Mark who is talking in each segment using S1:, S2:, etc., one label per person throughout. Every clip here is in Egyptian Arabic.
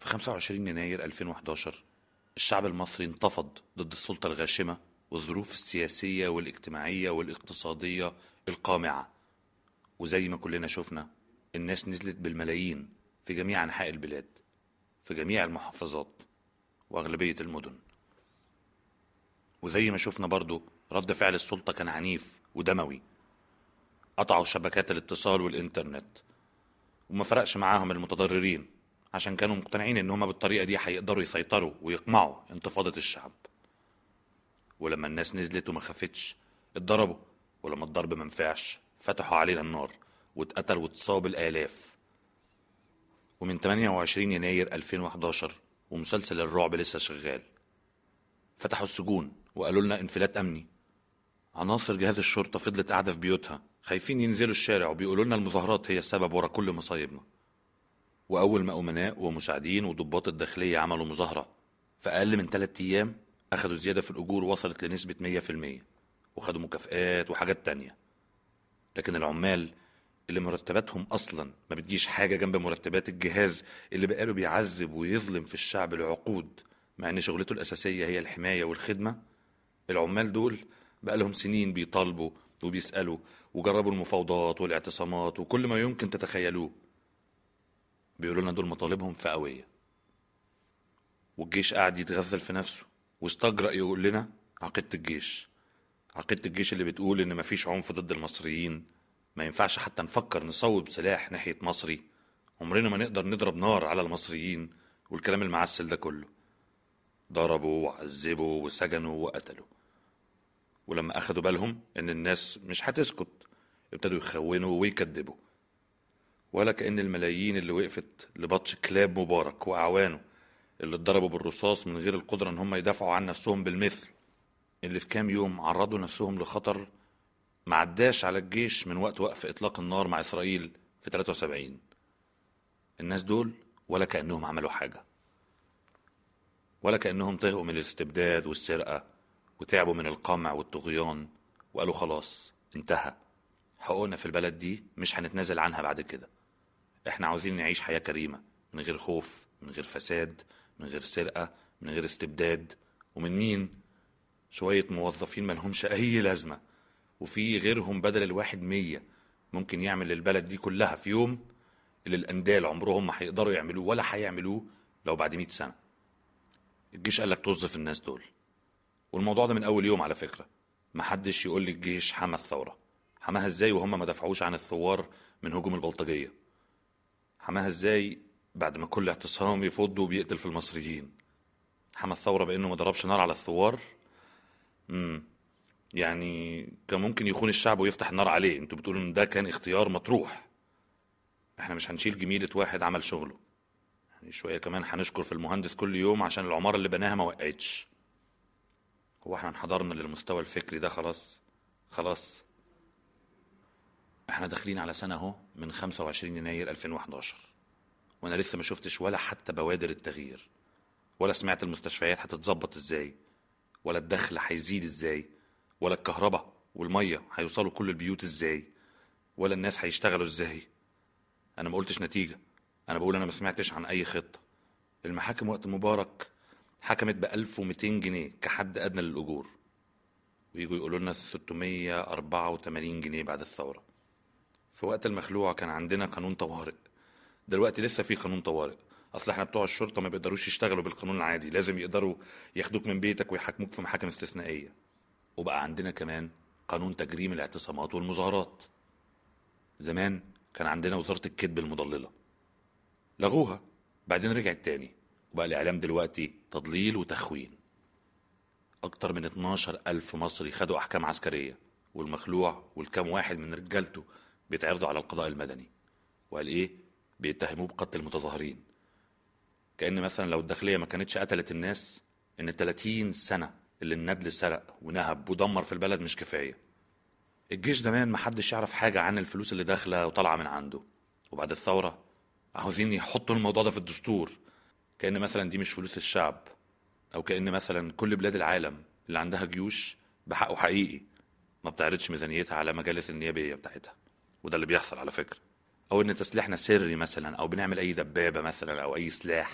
S1: في 25 يناير 2011 الشعب المصري انتفض ضد السلطة الغاشمة والظروف السياسية والاجتماعية والاقتصادية القامعة وزي ما كلنا شفنا الناس نزلت بالملايين في جميع أنحاء البلاد في جميع المحافظات وأغلبية المدن وزي ما شفنا برضو رد فعل السلطة كان عنيف ودموي قطعوا شبكات الاتصال والإنترنت وما فرقش معاهم المتضررين عشان كانوا مقتنعين ان هما بالطريقة دي هيقدروا يسيطروا ويقمعوا انتفاضة الشعب ولما الناس نزلت وما خافتش اتضربوا ولما الضرب ما نفعش فتحوا علينا النار واتقتل واتصاب الآلاف ومن 28 يناير 2011 ومسلسل الرعب لسه شغال فتحوا السجون وقالوا لنا انفلات أمني عناصر جهاز الشرطة فضلت قاعدة في بيوتها خايفين ينزلوا الشارع وبيقولوا لنا المظاهرات هي السبب ورا كل مصايبنا وأول ما أمناء ومساعدين وضباط الداخلية عملوا مظاهرة في أقل من ثلاثة أيام أخدوا زيادة في الأجور وصلت لنسبة 100% وخدوا مكافآت وحاجات تانية لكن العمال اللي مرتباتهم أصلا ما بتجيش حاجة جنب مرتبات الجهاز اللي بقاله بيعذب ويظلم في الشعب لعقود مع إن شغلته الأساسية هي الحماية والخدمة العمال دول بقالهم سنين بيطالبوا وبيسألوا وجربوا المفاوضات والاعتصامات وكل ما يمكن تتخيلوه بيقولوا لنا دول مطالبهم فئوية والجيش قاعد يتغزل في نفسه واستجرأ يقول لنا عقيدة الجيش عقيدة الجيش اللي بتقول إن مفيش عنف ضد المصريين ما ينفعش حتى نفكر نصوب سلاح ناحية مصري عمرنا ما نقدر نضرب نار على المصريين والكلام المعسل ده كله ضربوا وعذبوا وسجنوا وقتلوا ولما أخدوا بالهم إن الناس مش هتسكت ابتدوا يخونوا ويكذبوا ولا كأن الملايين اللي وقفت لبطش كلاب مبارك وأعوانه اللي اتضربوا بالرصاص من غير القدرة إن هم يدافعوا عن نفسهم بالمثل اللي في كام يوم عرضوا نفسهم لخطر ما عداش على الجيش من وقت وقف إطلاق النار مع إسرائيل في 73 الناس دول ولا كأنهم عملوا حاجة ولا كأنهم طهقوا من الاستبداد والسرقة وتعبوا من القمع والطغيان وقالوا خلاص انتهى حقوقنا في البلد دي مش هنتنازل عنها بعد كده احنا عاوزين نعيش حياة كريمة من غير خوف من غير فساد من غير سرقة من غير استبداد ومن مين شوية موظفين ملهمش أي لازمة وفي غيرهم بدل الواحد مية ممكن يعمل للبلد دي كلها في يوم اللي الأندال عمرهم ما هيقدروا يعملوه ولا هيعملوه لو بعد مئة سنة الجيش قالك توظف الناس دول والموضوع ده من أول يوم على فكرة محدش يقول لي الجيش حمى الثورة حماها ازاي وهم ما دافعوش عن الثوار من هجوم البلطجية حماها ازاي بعد ما كل اعتصام يفض وبيقتل في المصريين حمى الثورة بأنه ما ضربش نار على الثوار امم يعني كان ممكن يخون الشعب ويفتح النار عليه انتوا بتقولوا ان ده كان اختيار مطروح احنا مش هنشيل جميلة واحد عمل شغله يعني شوية كمان هنشكر في المهندس كل يوم عشان العمارة اللي بناها ما وقعتش هو احنا انحدرنا للمستوى الفكري ده خلاص خلاص احنا داخلين على سنة اهو من 25 يناير 2011 وانا لسه ما شفتش ولا حتى بوادر التغيير ولا سمعت المستشفيات هتتظبط ازاي ولا الدخل هيزيد ازاي ولا الكهرباء والمية هيوصلوا كل البيوت ازاي ولا الناس هيشتغلوا ازاي انا ما قلتش نتيجة انا بقول انا ما سمعتش عن اي خطة المحاكم وقت مبارك حكمت ب 1200 جنيه كحد ادنى للاجور ويجوا يقولوا لنا 684 جنيه بعد الثوره في وقت المخلوع كان عندنا قانون طوارئ دلوقتي لسه في قانون طوارئ اصل احنا بتوع الشرطه ما بيقدروش يشتغلوا بالقانون العادي لازم يقدروا ياخدوك من بيتك ويحاكموك في محاكم استثنائيه وبقى عندنا كمان قانون تجريم الاعتصامات والمظاهرات زمان كان عندنا وزاره الكذب المضلله لغوها بعدين رجعت تاني وبقى الاعلام دلوقتي تضليل وتخوين اكتر من 12 الف مصري خدوا احكام عسكريه والمخلوع والكام واحد من رجالته بيتعرضوا على القضاء المدني وقال ايه بيتهموه بقتل المتظاهرين كأن مثلا لو الداخلية ما كانتش قتلت الناس إن 30 سنة اللي الندل سرق ونهب ودمر في البلد مش كفاية الجيش زمان محدش يعرف حاجة عن الفلوس اللي داخلة وطالعة من عنده وبعد الثورة عاوزين يحطوا الموضوع ده في الدستور كأن مثلا دي مش فلوس الشعب أو كأن مثلا كل بلاد العالم اللي عندها جيوش بحقه حقيقي ما بتعرضش ميزانيتها على مجالس النيابية بتاعتها وده اللي بيحصل على فكرة أو إن تسليحنا سري مثلا أو بنعمل أي دبابة مثلا أو أي سلاح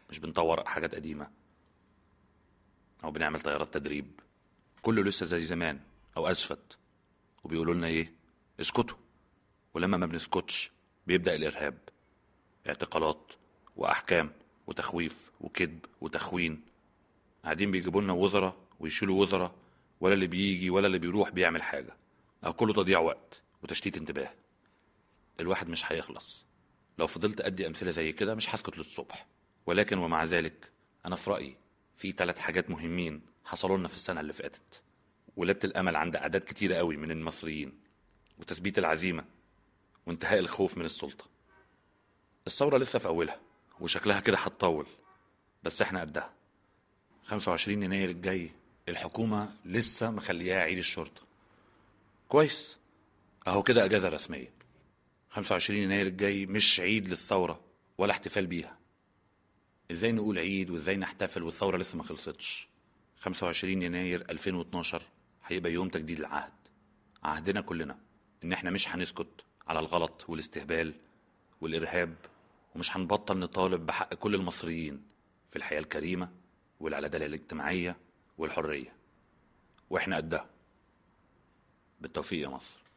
S1: مش بنطور حاجات قديمة أو بنعمل طيارات تدريب كله لسه زي زمان أو أسفت وبيقولوا لنا إيه اسكتوا ولما ما بنسكتش بيبدأ الإرهاب اعتقالات وأحكام وتخويف وكذب وتخوين قاعدين بيجيبوا لنا وزراء ويشيلوا وزراء ولا اللي بيجي ولا اللي بيروح بيعمل حاجة أو كله تضييع وقت وتشتيت انتباه الواحد مش هيخلص لو فضلت أدي أمثلة زي كده مش هسكت للصبح ولكن ومع ذلك أنا في رأيي في ثلاث حاجات مهمين حصلوا لنا في السنة اللي فاتت ولادة الأمل عند أعداد كتيرة قوي من المصريين وتثبيت العزيمة وانتهاء الخوف من السلطة الثورة لسه في أولها وشكلها كده هتطول بس احنا قدها 25 يناير الجاي الحكومة لسه مخلياها عيد الشرطة كويس اهو كده اجازة رسمية 25 يناير الجاي مش عيد للثورة ولا احتفال بيها ازاي نقول عيد وازاي نحتفل والثورة لسه ما خلصتش 25 يناير 2012 هيبقى يوم تجديد العهد عهدنا كلنا ان احنا مش هنسكت على الغلط والاستهبال والارهاب ومش هنبطل نطالب بحق كل المصريين في الحياة الكريمة والعدالة الاجتماعية والحرية واحنا قدها بالتوفيق يا مصر